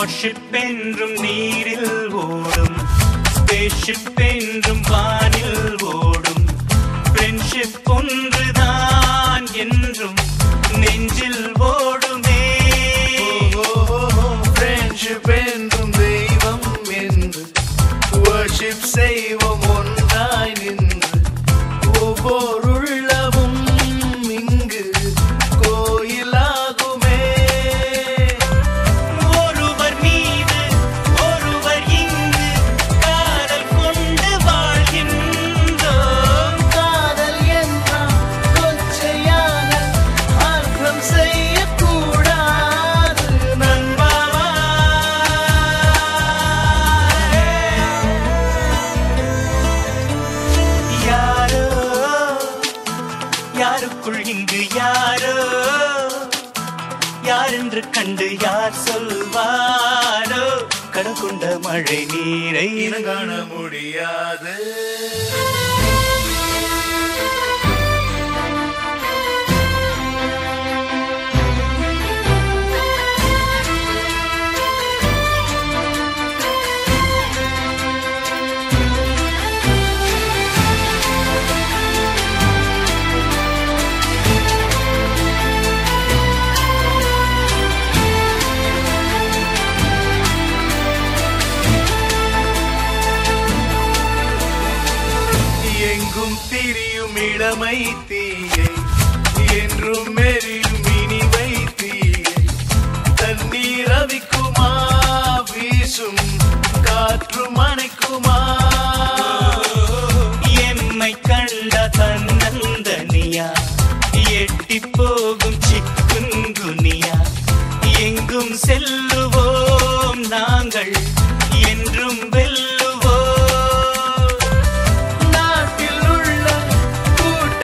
worship என்றும் நீரில் ஓடும் ஸ்பேஸ்ஷிப் என்றும் வானில் ஓடும் ஃப்ரெண்ட்ஷிப் ஒன்றுதான் என்றும் நெஞ்சில் ஓடுமே ஃப்ரெண்ட்ஷிப் என்றும் தெய்வம் என்று வர்ஷிப் செய்வோம் ஒன்றாய் நின்று ஒவ்வொரு உள்ளமும் இங்கு கோயிலாகுமே ஒருவர் மீது ஒருவர் இங்கு காதல் கொண்டு வாழ்கின்றோம் காதல் என்றால் கொச்சையான அர்த்தம் செய்யக்கூடாது நண்பாவா யாரோ யாருக்குள் இங்கு யாரோ யாரென்று கண்டு யார் சொல்வாரோ கடற்கொண்ட மழை நீரை இனங்காண முடியாது எங்கும் திரியும் இளமை தீயை என்றும் மெரியும் இனிமை தீயை தண்ணீர் அவிக்குமா வீசும் காற்று மணைக்குமா எம்மை கண்ட தன்னந்தனியா எட்டி போகும் சிக்குங்குனியா எங்கும் செல்ல